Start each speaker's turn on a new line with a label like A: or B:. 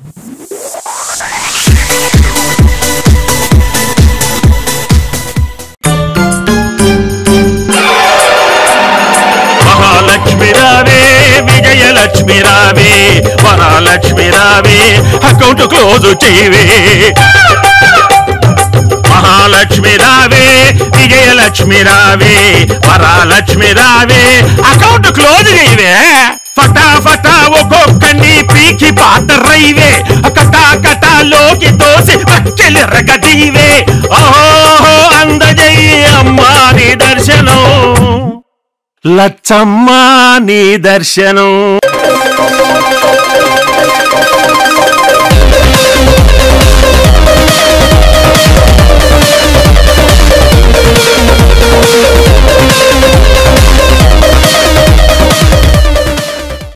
A: మహాలక్ష్మి రావే విజయలక్ష్మి రావే వరాలక్ష్మి రావే అకౌంట్ క్లోజ్ చేయవే మహాలక్ష్మి రావే విజయలక్ష్మి రావే వరాలక్ష్మి రావే అకౌంట్ క్లోజ్ చేయవే ఫటాఫటా ఒక్కొక్కని పీకి పాతరైవే కటా కటాలోకి తోసి పక్కెలిరగదీవే ఓహో అందజయ్యి అమ్మా నీ దర్శనం లచ్చమ్మా నీ దర్శనం